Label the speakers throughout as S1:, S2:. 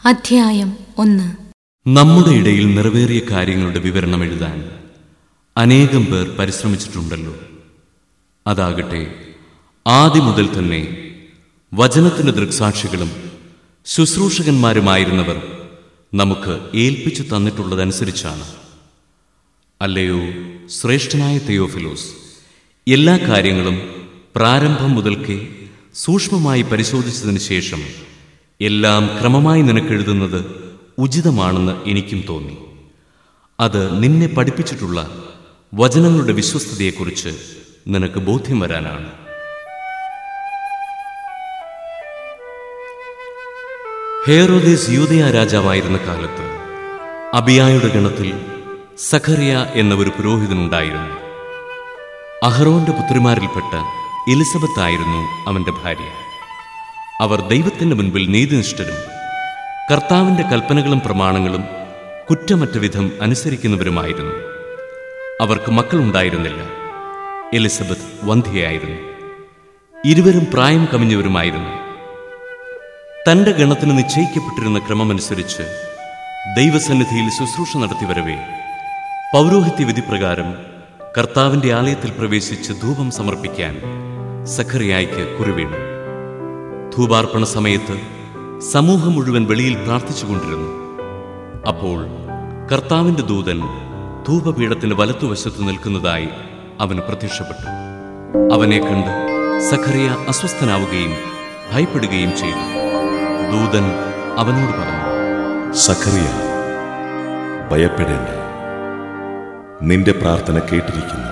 S1: അധ്യായം ഒന്ന്
S2: നമ്മുടെ ഇടയിൽ നിറവേറിയ കാര്യങ്ങളുടെ വിവരണം എഴുതാൻ അനേകം പേർ പരിശ്രമിച്ചിട്ടുണ്ടല്ലോ അതാകട്ടെ ആദ്യം മുതൽ തന്നെ വചനത്തിന്റെ ദൃക്സാക്ഷികളും ശുശ്രൂഷകന്മാരുമായിരുന്നവർ നമുക്ക് ഏൽപ്പിച്ചു തന്നിട്ടുള്ളതനുസരിച്ചാണ് അല്ലയോ ശ്രേഷ്ഠനായ തെയോഫിലോസ് എല്ലാ കാര്യങ്ങളും പ്രാരംഭം മുതൽക്കേ സൂക്ഷ്മമായി പരിശോധിച്ചതിന് ശേഷം എല്ലാം ക്രമമായി നിനക്കെഴുതുന്നത് ഉചിതമാണെന്ന് എനിക്കും തോന്നി അത് നിന്നെ പഠിപ്പിച്ചിട്ടുള്ള വചനങ്ങളുടെ വിശ്വസ്തതയെക്കുറിച്ച് നിനക്ക് ബോധ്യം വരാനാണ് ഹേറോദേസ് യൂതയ രാജാവായിരുന്ന കാലത്ത് അബിയായുടെ ഗണത്തിൽ സഖറിയ എന്ന ഒരു പുരോഹിതനുണ്ടായിരുന്നു അഹറോന്റെ പുത്രിമാരിൽപ്പെട്ട എലിസബത്ത് ആയിരുന്നു അവന്റെ ഭാര്യ അവർ ദൈവത്തിന്റെ മുൻപിൽ നീതിനിഷ്ഠരും കർത്താവിന്റെ കൽപ്പനകളും പ്രമാണങ്ങളും കുറ്റമറ്റ വിധം അനുസരിക്കുന്നവരുമായിരുന്നു അവർക്ക് മക്കളുണ്ടായിരുന്നില്ല എലിസബത്ത് വന്ധ്യയായിരുന്നു ഇരുവരും പ്രായം കവിഞ്ഞവരുമായിരുന്നു തന്റെ ഗണത്തിന് നിശ്ചയിക്കപ്പെട്ടിരുന്ന ക്രമമനുസരിച്ച് ദൈവസന്നിധിയിൽ ശുശ്രൂഷ നടത്തിവരവേ പൗരോഹിത്യ വിധിപ്രകാരം കർത്താവിന്റെ ആലയത്തിൽ പ്രവേശിച്ച് ധൂപം സമർപ്പിക്കാൻ സഖറിയായ്ക്ക് കുറിവീണു ധൂപാർപ്പണ സമയത്ത് സമൂഹം മുഴുവൻ വെളിയിൽ പ്രാർത്ഥിച്ചുകൊണ്ടിരുന്നു അപ്പോൾ കർത്താവിന്റെ ദൂതൻ ധൂപപീഠത്തിന്റെ വലത്തുവശത്ത് നിൽക്കുന്നതായി അവന് പ്രത്യക്ഷപ്പെട്ടു അവനെ കണ്ട് സഖറിയ അസ്വസ്ഥനാവുകയും ഭയപ്പെടുകയും ചെയ്തു ദൂതൻ അവനോട് പറഞ്ഞു
S3: സഖറിയ ഭയപ്പെടേണ്ട നിന്റെ പ്രാർത്ഥന കേട്ടിരിക്കുന്നു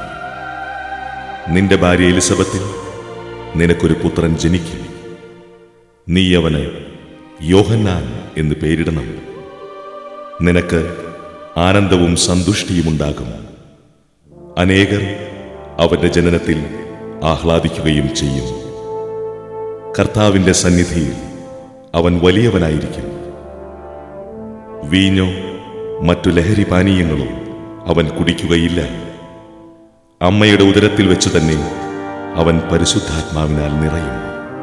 S3: നിന്റെ ഭാര്യ എലിസബത്തിൽ നിനക്കൊരു പുത്രൻ ജനിക്കും നീ അവന് യോഹന്നാൻ എന്ന് പേരിടണം നിനക്ക് ആനന്ദവും സന്തുഷ്ടിയുമുണ്ടാകും അനേകർ അവന്റെ ജനനത്തിൽ ആഹ്ലാദിക്കുകയും ചെയ്യും കർത്താവിന്റെ സന്നിധിയിൽ അവൻ വലിയവനായിരിക്കും വീഞ്ഞോ മറ്റു ലഹരി പാനീയങ്ങളോ അവൻ കുടിക്കുകയില്ല അമ്മയുടെ ഉദരത്തിൽ വെച്ച് തന്നെ അവൻ പരിശുദ്ധാത്മാവിനാൽ നിറയും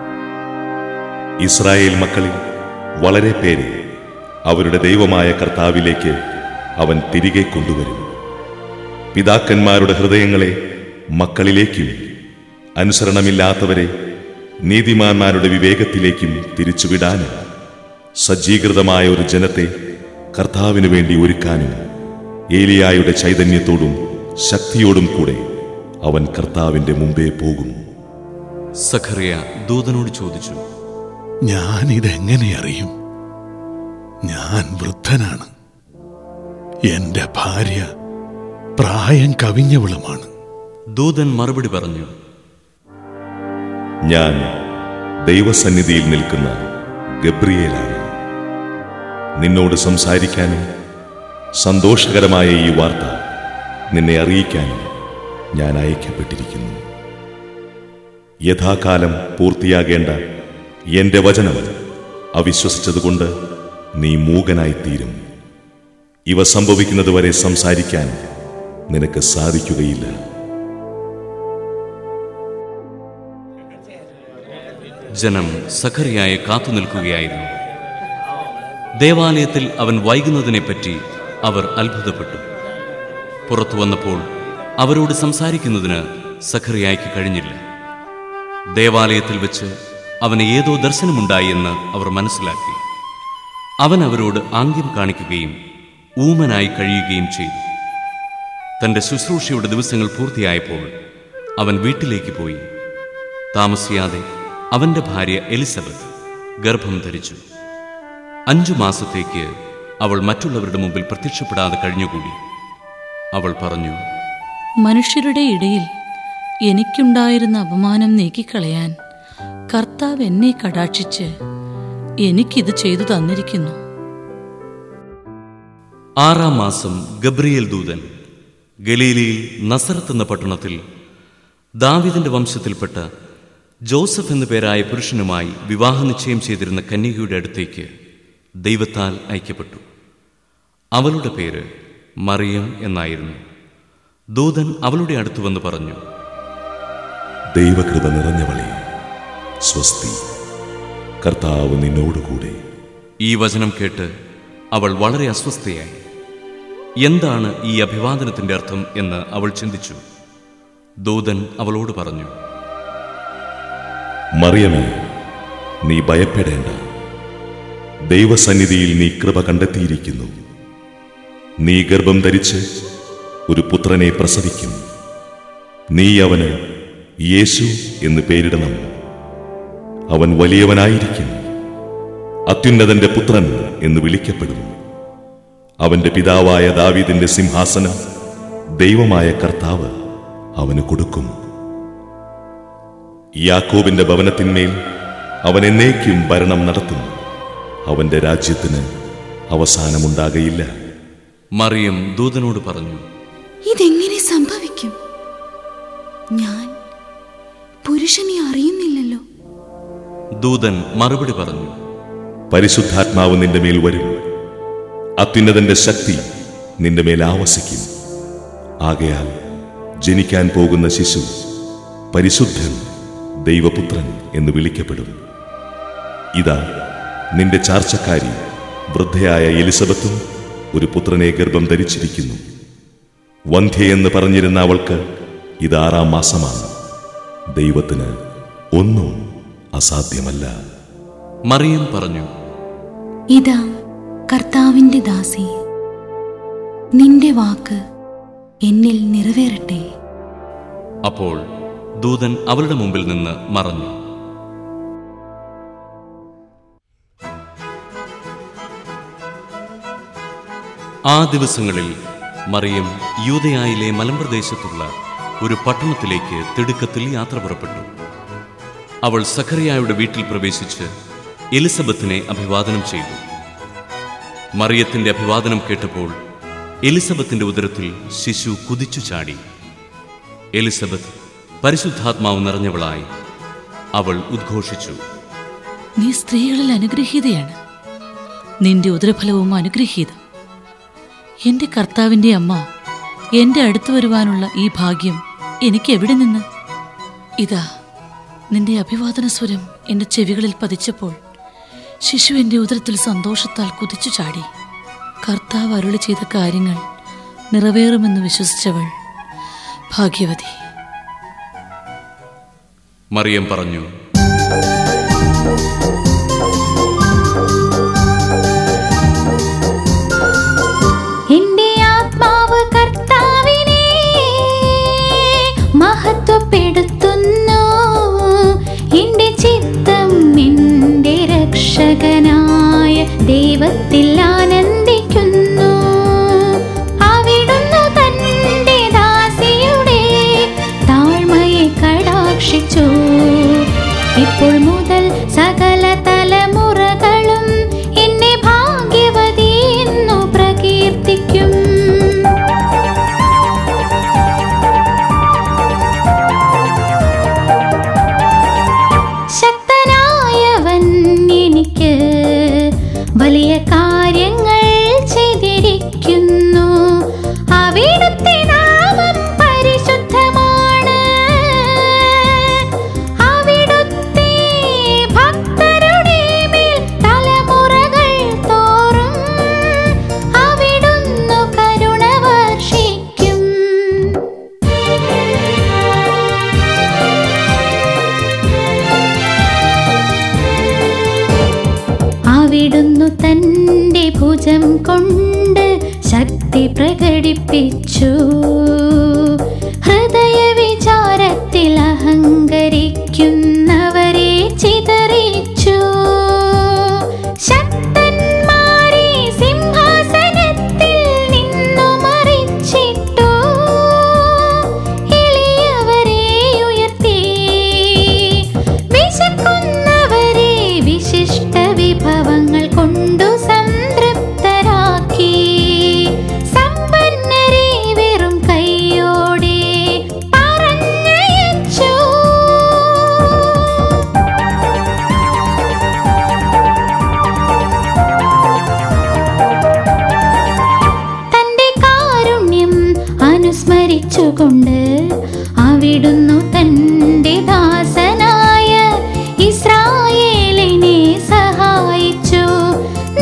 S3: ഇസ്രായേൽ മക്കളിൽ വളരെ പേരെ അവരുടെ ദൈവമായ കർത്താവിലേക്ക് അവൻ തിരികെ കൊണ്ടുവരും പിതാക്കന്മാരുടെ ഹൃദയങ്ങളെ മക്കളിലേക്കും അനുസരണമില്ലാത്തവരെ നീതിമാന്മാരുടെ വിവേകത്തിലേക്കും തിരിച്ചുവിടാനും സജ്ജീകൃതമായ ഒരു ജനത്തെ കർത്താവിനു വേണ്ടി ഒരുക്കാനും ഏലിയായുടെ ചൈതന്യത്തോടും ശക്തിയോടും കൂടെ അവൻ കർത്താവിന്റെ മുമ്പേ പോകും
S2: സഖറിയ ദൂതനോട് ചോദിച്ചു
S4: ഞാൻ ഇതെങ്ങനെ അറിയും ഞാൻ വൃദ്ധനാണ് എന്റെ ഭാര്യ പ്രായം കവിഞ്ഞവളുമാണ്
S2: ദൂതൻ മറുപടി പറഞ്ഞു
S3: ഞാൻ ദൈവസന്നിധിയിൽ നിൽക്കുന്ന ഗബ്രിയേലാണ് നിന്നോട് സംസാരിക്കാനും സന്തോഷകരമായ ഈ വാർത്ത നിന്നെ അറിയിക്കാനും ഞാൻ അയക്കപ്പെട്ടിരിക്കുന്നു യഥാകാലം പൂർത്തിയാകേണ്ട എന്റെ വചനം അവിശ്വസിച്ചതുകൊണ്ട് നീ മൂകനായിത്തീരും ഇവ സംഭവിക്കുന്നതുവരെ സംസാരിക്കാൻ നിനക്ക് സാധിക്കുകയില്ല
S2: ജനം സഖറിയായെ കാത്തു നിൽക്കുകയായിരുന്നു ദേവാലയത്തിൽ അവൻ വൈകുന്നതിനെപ്പറ്റി അവർ അത്ഭുതപ്പെട്ടു പുറത്തു വന്നപ്പോൾ അവരോട് സംസാരിക്കുന്നതിന് സഖറിയായ്ക്ക് കഴിഞ്ഞില്ല ദേവാലയത്തിൽ വെച്ച് അവന് ഏതോ ദർശനമുണ്ടായി എന്ന് അവർ മനസ്സിലാക്കി അവൻ അവരോട് ആംഗ്യം കാണിക്കുകയും ഊമനായി കഴിയുകയും ചെയ്തു തന്റെ ശുശ്രൂഷയുടെ ദിവസങ്ങൾ പൂർത്തിയായപ്പോൾ അവൻ വീട്ടിലേക്ക് പോയി താമസിയാതെ അവന്റെ ഭാര്യ എലിസബത്ത് ഗർഭം ധരിച്ചു അഞ്ചു മാസത്തേക്ക് അവൾ മറ്റുള്ളവരുടെ മുമ്പിൽ പ്രത്യക്ഷപ്പെടാതെ കഴിഞ്ഞുകൂടി അവൾ പറഞ്ഞു
S1: മനുഷ്യരുടെ ഇടയിൽ എനിക്കുണ്ടായിരുന്ന അപമാനം നീക്കിക്കളയാൻ കർത്താവ് എന്നെ കടാക്ഷിച്ച് എനിക്കിത് ചെയ്തു തന്നിരിക്കുന്നു
S2: ആറാം മാസം ഗബ്രിയേൽ ദൂതൻ ഗലീലയിൽ നസറത്ത് എന്ന പട്ടണത്തിൽ ദാവിദിന്റെ വംശത്തിൽപ്പെട്ട ജോസഫ് എന്നു പേരായ പുരുഷനുമായി വിവാഹ നിശ്ചയം ചെയ്തിരുന്ന കന്യകയുടെ അടുത്തേക്ക് ദൈവത്താൽ അയക്കപ്പെട്ടു അവളുടെ പേര് മറിയം എന്നായിരുന്നു ദൂതൻ അവളുടെ അടുത്തു വന്ന് പറഞ്ഞു
S3: ദൈവകൃപ നിറഞ്ഞവളെ സ്വസ്തി കർത്താവ് നിന്നോടുകൂടെ
S2: ഈ വചനം കേട്ട് അവൾ വളരെ അസ്വസ്ഥയായി എന്താണ് ഈ അഭിവാദനത്തിന്റെ അർത്ഥം എന്ന് അവൾ ചിന്തിച്ചു ദൂതൻ അവളോട് പറഞ്ഞു
S3: മറിയമേ നീ ഭയപ്പെടേണ്ട ദൈവസന്നിധിയിൽ നീ കൃപ കണ്ടെത്തിയിരിക്കുന്നു നീ ഗർഭം ധരിച്ച് ഒരു പുത്രനെ പ്രസവിക്കും നീ അവന് യേശു എന്ന് പേരിടണം അവൻ വലിയവനായിരിക്കും അത്യുന്നതന്റെ പുത്രൻ എന്ന് വിളിക്കപ്പെടും അവന്റെ പിതാവായ ദാവീദിന്റെ സിംഹാസനം ദൈവമായ കർത്താവ് അവന് കൊടുക്കും യാക്കോബിന്റെ ഭവനത്തിന്മേൽ അവൻ എന്നേക്കും ഭരണം നടത്തും അവന്റെ രാജ്യത്തിന് അവസാനമുണ്ടാകയില്ല
S2: മറിയം ദൂതനോട് പറഞ്ഞു
S5: ഇതെങ്ങനെ സംഭവിക്കും ഞാൻ പുരുഷനെ അറിയുന്നില്ലല്ലോ
S2: ദൂതൻ മറുപടി പറഞ്ഞു
S3: പരിശുദ്ധാത്മാവ് നിന്റെ മേൽ വരും അത്യുന്നതന്റെ ശക്തി നിന്റെ മേൽ ആവസിക്കും ആകയാൽ ജനിക്കാൻ പോകുന്ന ശിശു പരിശുദ്ധൻ ദൈവപുത്രൻ എന്ന് വിളിക്കപ്പെടും ഇതാ നിന്റെ ചാർച്ചക്കാരി വൃദ്ധയായ എലിസബത്തും ഒരു പുത്രനെ ഗർഭം ധരിച്ചിരിക്കുന്നു വന്ധ്യയെന്ന് പറഞ്ഞിരുന്ന അവൾക്ക് ഇത് ആറാം മാസമാണ് ദൈവത്തിന് ഒന്നും അസാധ്യമല്ല
S2: മറിയം പറഞ്ഞു
S5: ഇതാ കർത്താവിന്റെ ദാസി നിന്റെ വാക്ക് എന്നിൽ നിറവേറട്ടെ
S2: അപ്പോൾ ദൂതൻ അവളുടെ മുമ്പിൽ നിന്ന് മറഞ്ഞു ആ ദിവസങ്ങളിൽ മറിയം യൂതയായിലെ മലമ്പ്രദേശത്തുള്ള ഒരു പട്ടണത്തിലേക്ക് തിടുക്കത്തിൽ യാത്ര പുറപ്പെട്ടു അവൾ സഖറിയായുടെ വീട്ടിൽ പ്രവേശിച്ച് എലിസബത്തിനെ അഭിവാദനം ചെയ്തു മറിയത്തിന്റെ അഭിവാദനം കേട്ടപ്പോൾ എലിസബത്തിന്റെ ഉദരത്തിൽ ശിശു കുതിച്ചു ചാടി എലിസബത്ത് പരിശുദ്ധാത്മാവ് നിറഞ്ഞവളായി അവൾ ഉദ്ഘോഷിച്ചു
S1: നീ സ്ത്രീകളിൽ അനുഗ്രഹീതയാണ് നിന്റെ ഉദരഫലവും അനുഗ്രഹീതം എന്റെ കർത്താവിന്റെ അമ്മ എന്റെ അടുത്ത് വരുവാനുള്ള ഈ ഭാഗ്യം എനിക്ക് എവിടെ നിന്ന് ഇതാ നിന്റെ അഭിവാദന സ്വരം എന്റെ ചെവികളിൽ പതിച്ചപ്പോൾ ശിശു എന്റെ ഉദരത്തിൽ സന്തോഷത്താൽ കുതിച്ചു ചാടി കർത്താവ് അരുളി ചെയ്ത കാര്യങ്ങൾ നിറവേറുമെന്ന് വിശ്വസിച്ചവൾ ഭാഗ്യവതി
S2: മറിയം പറഞ്ഞു
S5: എന്റെ ആത്മാവ് കർത്താവിനെ മഹത്വപ്പെടുത്തുന്നു എന്റെ ചിത്തം എന്റെ രക്ഷകനായ ദൈവത്തിൽ ആനന്ദിക്കുന്നു അവിടുന്ന് തന്റെ ദാസിയുടെ താഴ്മയെ കടാക്ഷിച്ചു ഇപ്പോൾ മുതൽ സകല തലമുറകളും എന്നെ ഭാഗ്യവതി എന്നു പ്രകീർത്തിക്കും ശക്തനായവൻ എനിക്ക് വലിയ കാര്യങ്ങൾ ചെയ്തിരിക്കുന്നു അവിടുത്തെ നാമം പരിശുദ്ധമാണ് അവിടുത്തെ ഭക്തരുടെ മേൽ തലമുറകൾ തോറും അവിടുന്നു കരുണ വർഷിക്കും അവിടുന്നു തന്റെ ഭുജം കൊണ്ട് ശക്തി പ്രകടിപ്പിച്ചു ഹൃദയ വിചാരത്തിൽ അഹങ്കരിക്കുന്നവരെ ചിതറിച്ചു ശക്തന്മാരെ സിംഹാസനത്തിൽ നിന്നു മറിച്ചിട്ടു എളിയവരെ ഉയർത്തി വിശക്കുന്നവരെ വിശിഷ്ട വിഭവങ്ങൾ കൊണ്ടു സംതൃപ്തരാക്കി സമ്പന്നരെ വെറും കൈയോടെ പറഞ്ഞയച്ചു തന്റെ കാരുണ്യം അനുസ്മരിച്ചുകൊണ്ട് അവിടുന്നു തന്റെ ദാസനായ ഇസ്രായേലിനെ സഹായിച്ചു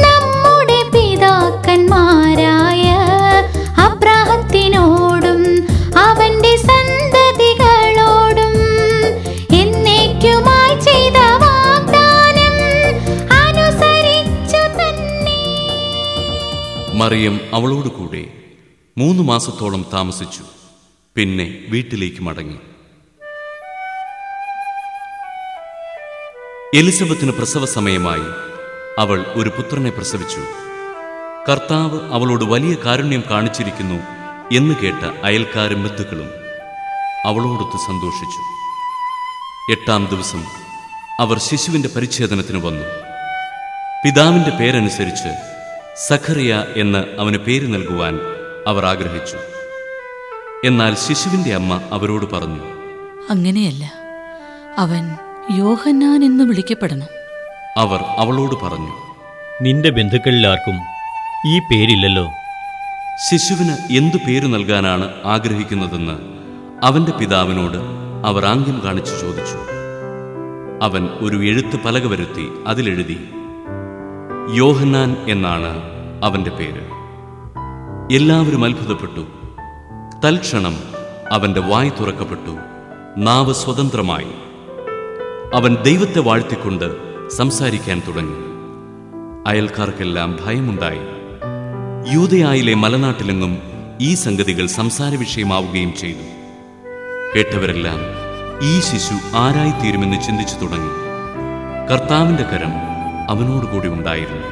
S2: മറിയം അവളോട് കൂടെ മൂന്ന് മാസത്തോളം താമസിച്ചു പിന്നെ വീട്ടിലേക്ക് മടങ്ങി എലിസബത്തിന് പ്രസവ സമയമായി അവൾ ഒരു പുത്രനെ പ്രസവിച്ചു കർത്താവ് അവളോട് വലിയ കാരുണ്യം കാണിച്ചിരിക്കുന്നു എന്ന് കേട്ട അയൽക്കാരും ബന്ധുക്കളും അവളോടൊത്ത് സന്തോഷിച്ചു എട്ടാം ദിവസം അവർ ശിശുവിന്റെ പരിച്ഛേദനത്തിന് വന്നു പിതാവിന്റെ പേരനുസരിച്ച് സഖറിയ എന്ന് അവന് പേര് നൽകുവാൻ അവർ ആഗ്രഹിച്ചു എന്നാൽ ശിശുവിന്റെ അമ്മ അവരോട് പറഞ്ഞു
S1: അങ്ങനെയല്ല അവൻ യോഹന്നാൻ എന്ന് വിളിക്കപ്പെടണം
S2: അവർ അവളോട് പറഞ്ഞു
S6: നിന്റെ ബന്ധുക്കളിൽ ആർക്കും ഈ പേരില്ലല്ലോ
S2: ശിശുവിന് എന്തു പേര് നൽകാനാണ് ആഗ്രഹിക്കുന്നതെന്ന് അവന്റെ പിതാവിനോട് അവർ ആംഗ്യം കാണിച്ചു ചോദിച്ചു അവൻ ഒരു എഴുത്ത് പലക വരുത്തി അതിലെഴുതി യോഹന്നാൻ എന്നാണ് അവന്റെ പേര് എല്ലാവരും അത്ഭുതപ്പെട്ടു തൽക്ഷണം അവന്റെ വായ് തുറക്കപ്പെട്ടു നാവ് സ്വതന്ത്രമായി അവൻ ദൈവത്തെ വാഴ്ത്തിക്കൊണ്ട് സംസാരിക്കാൻ തുടങ്ങി അയൽക്കാർക്കെല്ലാം ഭയമുണ്ടായി യൂതയായിലെ മലനാട്ടിലെങ്ങും ഈ സംഗതികൾ സംസാര വിഷയമാവുകയും ചെയ്തു കേട്ടവരെല്ലാം ഈ ശിശു ആരായിത്തീരുമെന്ന് ചിന്തിച്ചു തുടങ്ങി കർത്താവിന്റെ കരം അവനോടുകൂടി ഉണ്ടായിരുന്നു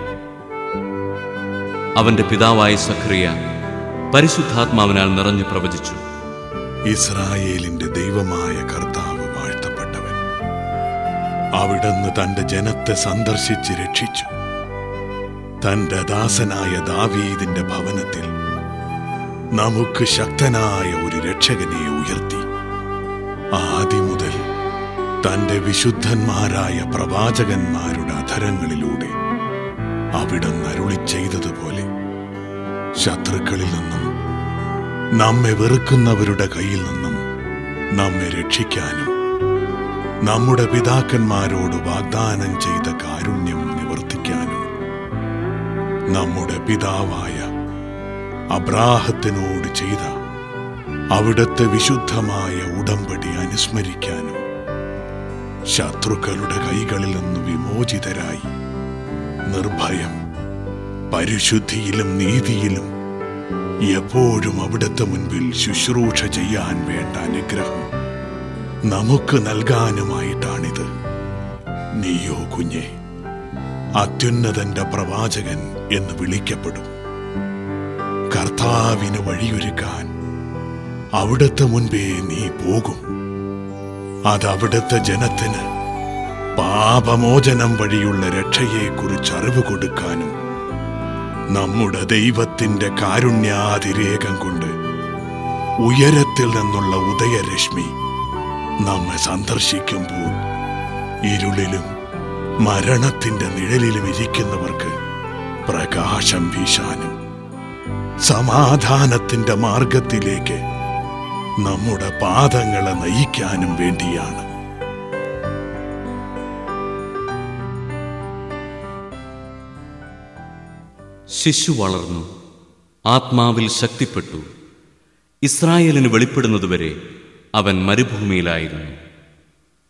S2: അവന്റെ പിതാവായ സഖറിയ പരിശുദ്ധാത്മാവിനാൽ നിറഞ്ഞു പ്രവചിച്ചു
S4: ഇസ്രായേലിന്റെ ദൈവമായ കർത്താവ് വാഴ്ത്തപ്പെട്ടവൻ അവിടുന്ന് തന്റെ ജനത്തെ സന്ദർശിച്ച് രക്ഷിച്ചു തന്റെ ദാസനായ ദാവീദിന്റെ ഭവനത്തിൽ നമുക്ക് ശക്തനായ ഒരു രക്ഷകനെ ഉയർത്തി ആദ്യം മുതൽ തന്റെ വിശുദ്ധന്മാരായ പ്രവാചകന്മാരുടെ അധരങ്ങളിലൂടെ അവിടുന്ന് അരുളി ചെയ്തതുപോലെ ശത്രുക്കളിൽ നിന്നും നമ്മെ വെറുക്കുന്നവരുടെ കയ്യിൽ നിന്നും നമ്മെ രക്ഷിക്കാനും നമ്മുടെ പിതാക്കന്മാരോട് വാഗ്ദാനം ചെയ്ത കാരുണ്യം നിവർത്തിക്കാനും നമ്മുടെ പിതാവായ അബ്രാഹത്തിനോട് ചെയ്ത അവിടുത്തെ വിശുദ്ധമായ ഉടമ്പടി അനുസ്മരിക്കാനും ശത്രുക്കളുടെ കൈകളിൽ നിന്ന് വിമോചിതരായി നിർഭയം പരിശുദ്ധിയിലും നീതിയിലും എപ്പോഴും അവിടുത്തെ മുൻപിൽ ശുശ്രൂഷ ചെയ്യാൻ വേണ്ട അനുഗ്രഹം നമുക്ക് നൽകാനുമായിട്ടാണിത് നീയോ കുഞ്ഞെ അത്യുന്നതന്റെ പ്രവാചകൻ എന്ന് വിളിക്കപ്പെടും കർത്താവിന് വഴിയൊരുക്കാൻ അവിടുത്തെ മുൻപേ നീ പോകും അത് അവിടുത്തെ ജനത്തിന് പാപമോചനം വഴിയുള്ള രക്ഷയെക്കുറിച്ച് അറിവ് കൊടുക്കാനും നമ്മുടെ ദൈവത്തിന്റെ കാരുണ്യാതിരേകം കൊണ്ട് ഉയരത്തിൽ നിന്നുള്ള ഉദയരശ്മി നമ്മെ സന്ദർശിക്കുമ്പോൾ ഇരുളിലും മരണത്തിന്റെ നിഴലിലും ഇരിക്കുന്നവർക്ക് പ്രകാശം വീശാനും സമാധാനത്തിന്റെ മാർഗത്തിലേക്ക് നമ്മുടെ പാദങ്ങളെ നയിക്കാനും വേണ്ടിയാണ്
S2: ശിശു വളർന്നു ആത്മാവിൽ ശക്തിപ്പെട്ടു ഇസ്രായേലിന് വെളിപ്പെടുന്നതുവരെ അവൻ മരുഭൂമിയിലായിരുന്നു